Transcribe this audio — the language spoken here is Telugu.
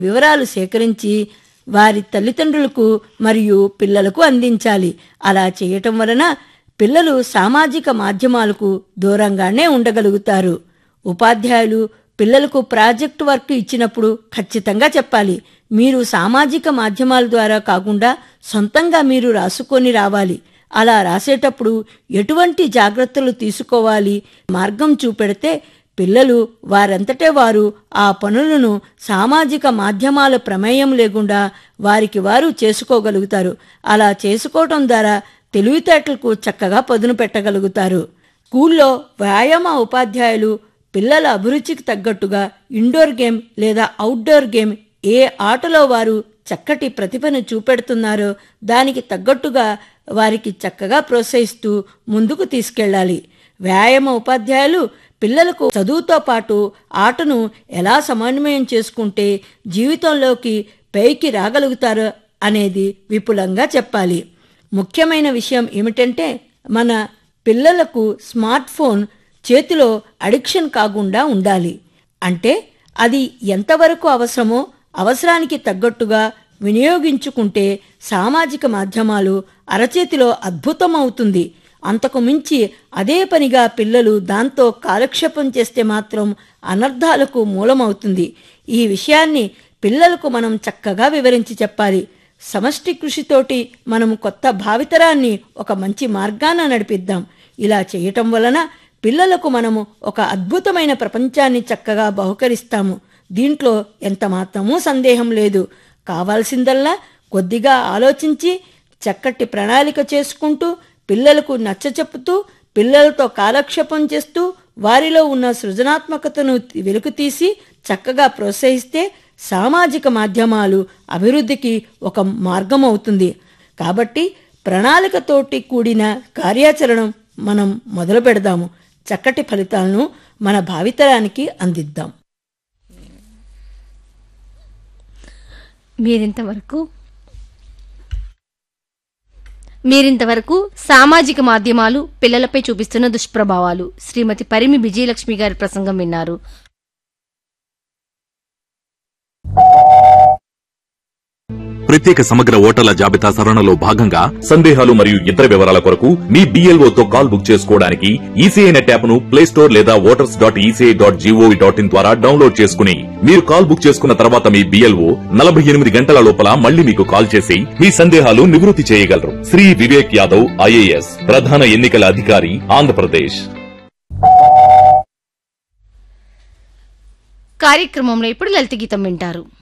వివరాలు సేకరించి వారి తల్లిదండ్రులకు మరియు పిల్లలకు అందించాలి అలా చేయటం వలన పిల్లలు సామాజిక మాధ్యమాలకు దూరంగానే ఉండగలుగుతారు ఉపాధ్యాయులు పిల్లలకు ప్రాజెక్ట్ వర్క్ ఇచ్చినప్పుడు ఖచ్చితంగా చెప్పాలి మీరు సామాజిక మాధ్యమాల ద్వారా కాకుండా సొంతంగా మీరు రాసుకొని రావాలి అలా రాసేటప్పుడు ఎటువంటి జాగ్రత్తలు తీసుకోవాలి మార్గం చూపెడితే పిల్లలు వారంతటే వారు ఆ పనులను సామాజిక మాధ్యమాల ప్రమేయం లేకుండా వారికి వారు చేసుకోగలుగుతారు అలా చేసుకోవటం ద్వారా తెలివితేటలకు చక్కగా పదును పెట్టగలుగుతారు స్కూల్లో వ్యాయామ ఉపాధ్యాయులు పిల్లల అభిరుచికి తగ్గట్టుగా ఇండోర్ గేమ్ లేదా అవుట్డోర్ గేమ్ ఏ ఆటలో వారు చక్కటి ప్రతిభను చూపెడుతున్నారో దానికి తగ్గట్టుగా వారికి చక్కగా ప్రోత్సహిస్తూ ముందుకు తీసుకెళ్ళాలి వ్యాయామ ఉపాధ్యాయులు పిల్లలకు చదువుతో పాటు ఆటను ఎలా సమన్వయం చేసుకుంటే జీవితంలోకి పైకి రాగలుగుతారో అనేది విపులంగా చెప్పాలి ముఖ్యమైన విషయం ఏమిటంటే మన పిల్లలకు స్మార్ట్ ఫోన్ చేతిలో అడిక్షన్ కాకుండా ఉండాలి అంటే అది ఎంతవరకు అవసరమో అవసరానికి తగ్గట్టుగా వినియోగించుకుంటే సామాజిక మాధ్యమాలు అరచేతిలో అద్భుతమవుతుంది అంతకు మించి అదే పనిగా పిల్లలు దాంతో కాలక్షేపం చేస్తే మాత్రం అనర్థాలకు మూలమవుతుంది ఈ విషయాన్ని పిల్లలకు మనం చక్కగా వివరించి చెప్పాలి సమష్టి కృషితోటి మనం కొత్త భావితరాన్ని ఒక మంచి మార్గాన నడిపిద్దాం ఇలా చేయటం వలన పిల్లలకు మనము ఒక అద్భుతమైన ప్రపంచాన్ని చక్కగా బహుకరిస్తాము దీంట్లో ఎంత మాత్రమూ సందేహం లేదు కావాల్సిందల్లా కొద్దిగా ఆలోచించి చక్కటి ప్రణాళిక చేసుకుంటూ పిల్లలకు నచ్చచెప్పుతూ పిల్లలతో కాలక్షేపం చేస్తూ వారిలో ఉన్న సృజనాత్మకతను వెలుకుతీసి చక్కగా ప్రోత్సహిస్తే సామాజిక మాధ్యమాలు అభివృద్ధికి ఒక మార్గం అవుతుంది కాబట్టి ప్రణాళికతోటి కూడిన కార్యాచరణ మనం మొదలు పెడదాము చక్కటి ఫలితాలను మన భావితరానికి అందిద్దాం మీరింతవరకు మీరింతవరకు సామాజిక మాధ్యమాలు పిల్లలపై చూపిస్తున్న దుష్ప్రభావాలు శ్రీమతి పరిమి విజయలక్ష్మి గారి ప్రసంగం విన్నారు ప్రత్యేక సమగ్ర ఓటర్ల జాబితా సవరణలో భాగంగా సందేహాలు మరియు ఇతర వివరాల కొరకు మీ BLO తో కాల్ బుక్ చేసుకోవడానికి ఈసీఐ నెట్ యాప్ ను ప్లే స్టోర్ లేదా voters dot ECI dot GOV dot in ద్వారా డౌన్లోడ్ చేసుకుని మీరు కాల్ బుక్ చేసుకున్న తర్వాత మీ బిఎల్ఓ నలభై ఎనిమిది గంటల లోపల మళ్ళీ మీకు కాల్ చేసి మీ సందేహాలు నివృత్తి చేయగలరు శ్రీ వివేక్ యాదవ్ ఐఏఎస్ ప్రధాన ఎన్నికల అధికారి ఆంధ్రప్రదేశ్ కార్యక్రమంలో ఇప్పుడు లలిత గీతం వింటారు